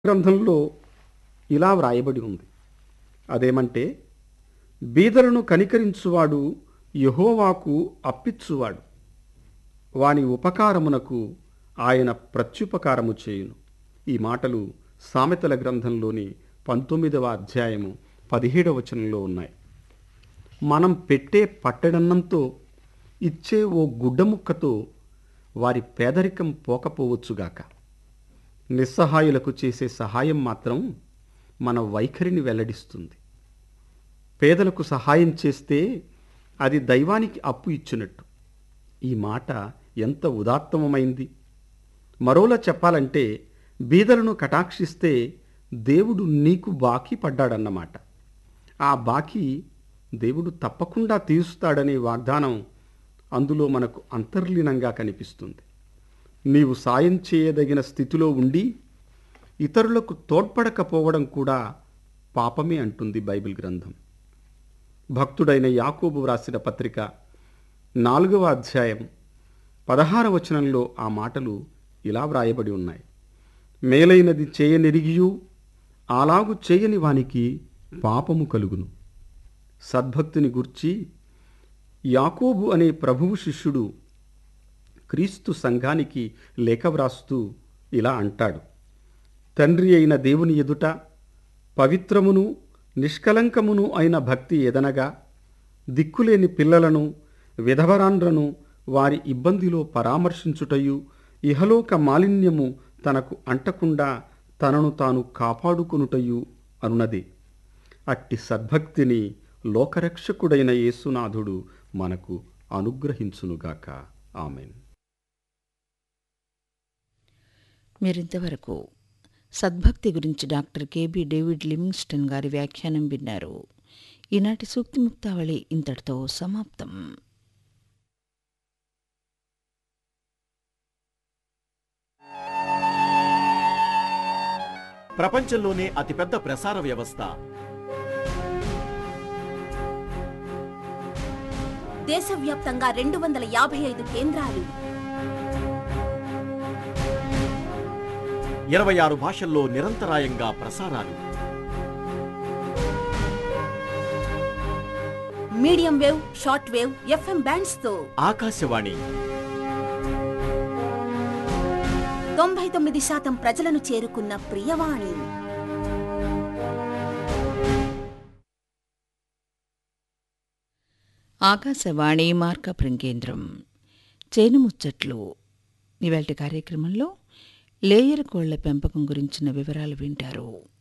గ్రంథంలో ఇలా వ్రాయబడి ఉంది అదేమంటే బీదలను కనికరించువాడు యెహోవాకు అప్పిచ్చువాడు వాని ఉపకారమునకు ఆయన ప్రత్యుపకారము చేయును ఈ మాటలు సామెతల గ్రంథంలోని పంతొమ్మిదవ అధ్యాయము పదిహేడవ వచనంలో ఉన్నాయి మనం పెట్టే పట్టెడన్నంతో ఇచ్చే ఓ గుడ్డ ముక్కతో వారి పేదరికం పోకపోవచ్చుగాక నిస్సహాయులకు చేసే సహాయం మాత్రం మన వైఖరిని వెల్లడిస్తుంది పేదలకు సహాయం చేస్తే అది దైవానికి అప్పు ఇచ్చినట్టు ఈ మాట ఎంత ఉదాత్తమమైంది మరోలా చెప్పాలంటే బీదలను కటాక్షిస్తే దేవుడు నీకు బాకీ పడ్డాడన్నమాట ఆ బాకీ దేవుడు తప్పకుండా తీరుస్తాడనే వాగ్దానం అందులో మనకు అంతర్లీనంగా కనిపిస్తుంది నీవు సాయం చేయదగిన స్థితిలో ఉండి ఇతరులకు తోడ్పడకపోవడం కూడా పాపమే అంటుంది బైబిల్ గ్రంథం భక్తుడైన యాకోబు వ్రాసిన పత్రిక నాలుగవ అధ్యాయం పదహార వచనంలో ఆ మాటలు ఇలా వ్రాయబడి ఉన్నాయి మేలైనది చేయనెరిగియు అలాగు చేయని వానికి పాపము కలుగును సద్భక్తిని గూర్చి యాకోబు అనే ప్రభువు శిష్యుడు క్రీస్తు సంఘానికి లేఖ వ్రాస్తూ ఇలా అంటాడు తండ్రి అయిన దేవుని ఎదుట పవిత్రమును నిష్కలంకమును అయిన భక్తి ఎదనగా దిక్కులేని పిల్లలను విధవరాండ్రను వారి ఇబ్బందిలో పరామర్శించుటయు ఇహలోక మాలిన్యము తనకు అంటకుండా తనను తాను కాపాడుకొనుటయు అనున్నది అట్టి సద్భక్తిని లోకరక్షకుడైన యేసునాథుడు మనకు అనుగ్రహించునుగాక ఆమెన్ మీరింతవరకు సద్భక్తి గురించి డాక్టర్ కేబి డేవిడ్ లివింగ్స్టన్ గారి వ్యాఖ్యానం విన్నారు ఈనాటి సూక్తి ముక్తావళి ఇంతటితో సమాప్తం ప్రపంచంలోనే అతిపెద్ద ప్రసార వ్యవస్థ దేశవ్యాప్తంగా రెండు వందల యాభై ఐదు కేంద్రాలు ఇరవై ఆరు భాషల్లో నిరంతరాయంగా ప్రసారాలు medium wave short wave FM bands తో ఆకాశవాణి తొంభై తొమ్మిది శాతం ప్రజలను చేరుకున్న ప్రియవాణి ఆకాశవాణి మార్కాపురం కేంద్రం చేను ముచ్చట్లు ఇవాళ కార్యక్రమంలో లేయర్ కోళ్ల పెంపకం గురించిన వివరాలు వింటారు